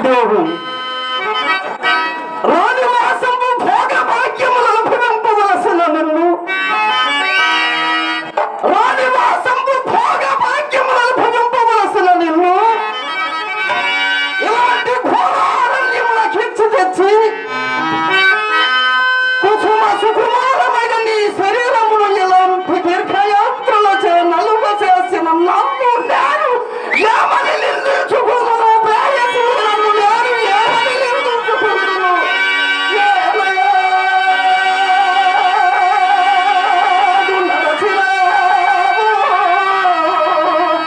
దేవి రాని మాసము భోగ భాగ్యములు అనుభవింపవలసిన నిన్ను రాని మాసము భోగ భాగ్యములు అనుభవింపవలసిన నిన్ను ఇలాంటి ఘోరారణ్యముల కిచ్చి తెచ్చి కుసుమ సుకుమారమైన నీ శరీరమును ఇలాంటి దీర్ఘయాత్రలచే నలుగ చేసిన నన్ను నేను ఏమని నిందించుకున్నాను ప్రేయసిని నన్ను నేను ఏమని నిందించుకున్నాను ఏమయ్యా? నువ్వు నడచినావు.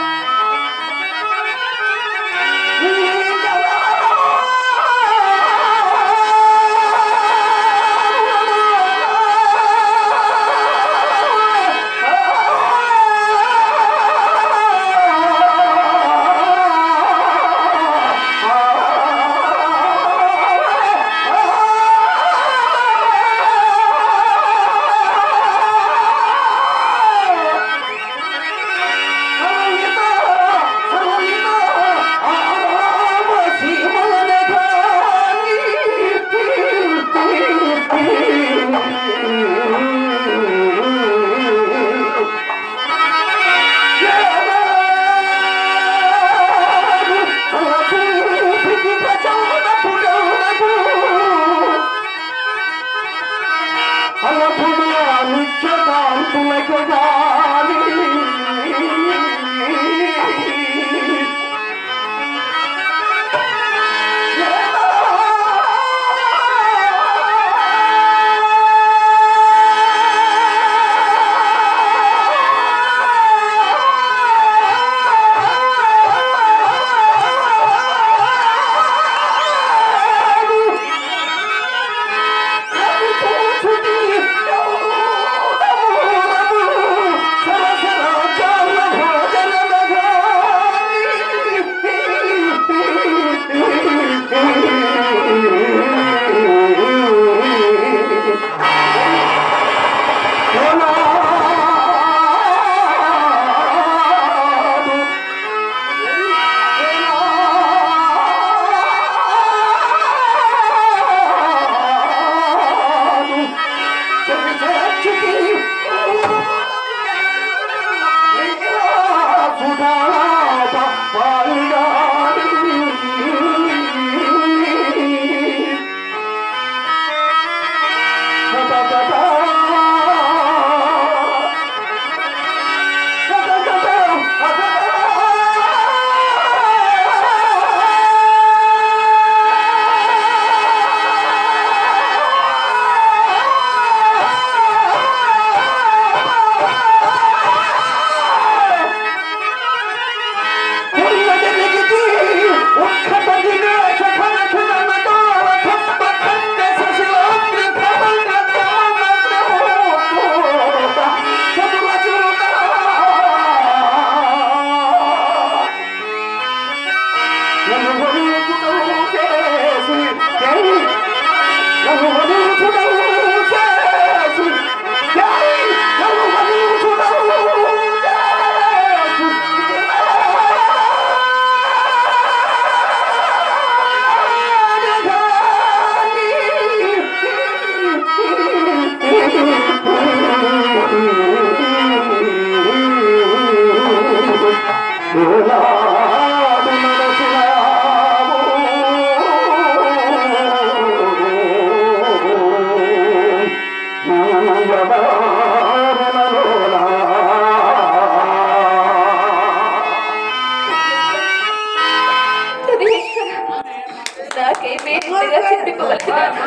నాకేమీ ఇంతగా చెప్పుకోగలుగుతాను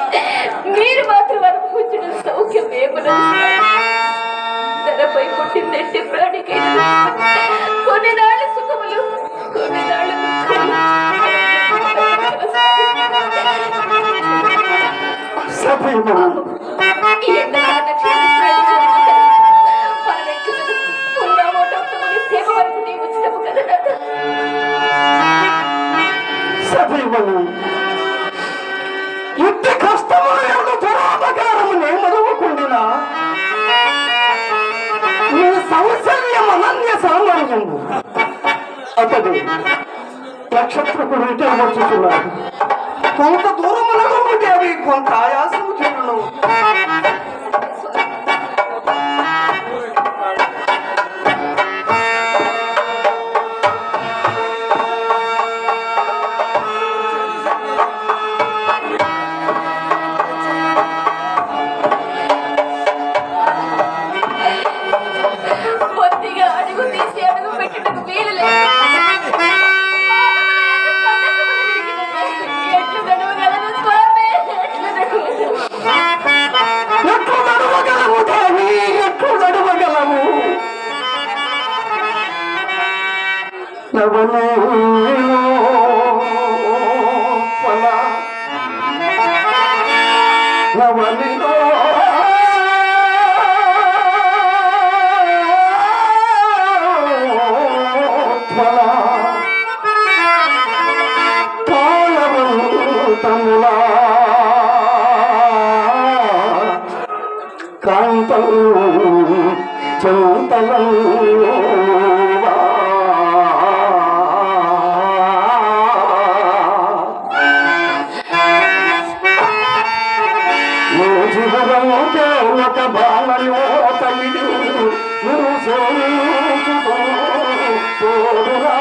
మీరు మాత్రం అనుభవించిన సౌఖ్యం ఏమన్నది ధరపై పుట్టిందంటే ప్రాణికి కొన్ని నాళ్ళ సుఖములు కొన్ని నాళ్ళ సభ్యము ఈ ఎండకాల క్షీణిస్తాడు కదా. మనం ఎక్కడ ఉన్నామో డబ్బుని సేవ వరకు నీ ఉచితము కదా నాన్న. సభ్యము యుద్ధ కష్టములు ఎవడు దురాపకారము నేమదవకుండినా నీ సౌశల్యం అనన్య సామర్థ్యము అతడు నక్షత్రకుడు ఇటే వచ్చుచున్నాడు కొంత దూరమునకు దేవి కొంత ఆయాసము చెల్లును కొద్దిగా అడుగు తీసి అడుగు పెట్టుటకు వీలు లేదు ఎట్లు నడవగలను స్వామి ఎట్లు నడవగలను ఎట్లు నడవగలము దేవి ఎట్లు నడవగలము ఎవరు పొల ఎవరిలో పొల కాలవంతములా కాంతం చౌతలం ఒక బాలయోత ఇది నువ్వు సోచుతూ పోడురా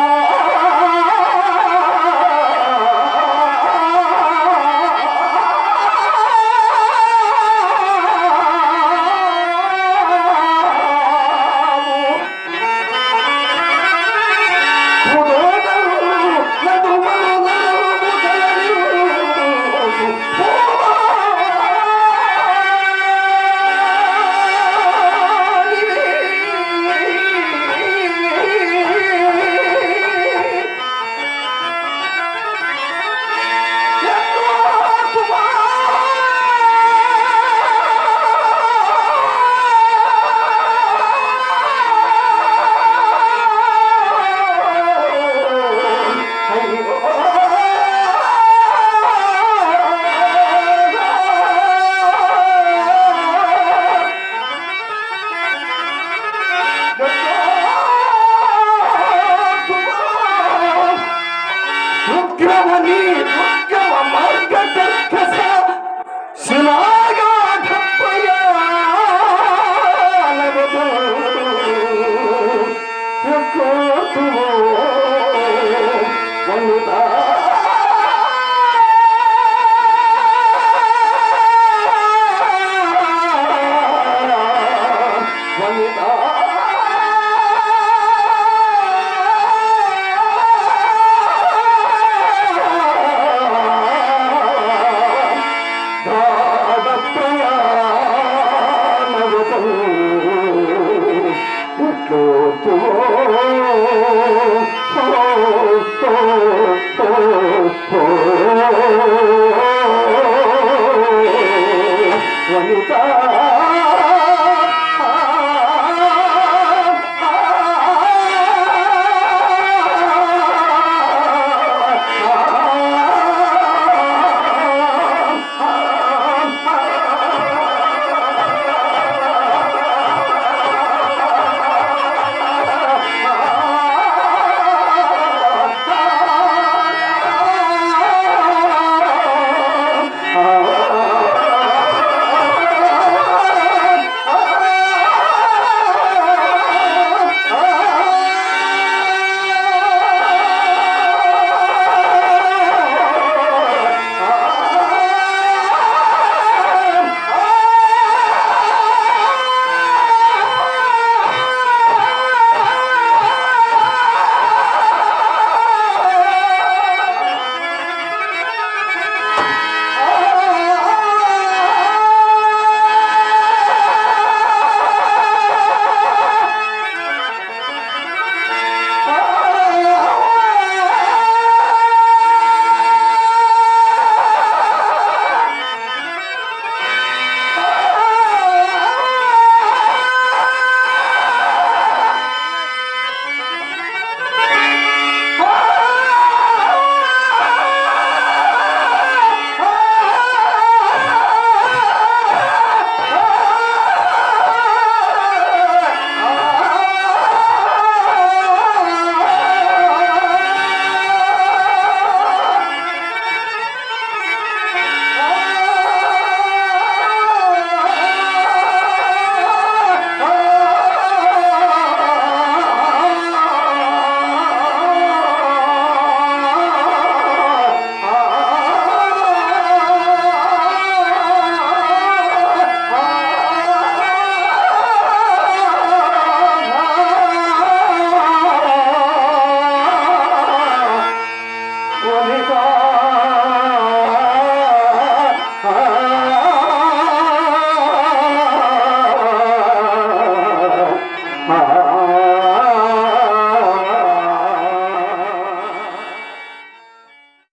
ఉగ్రమని దుర్గమ మార్గ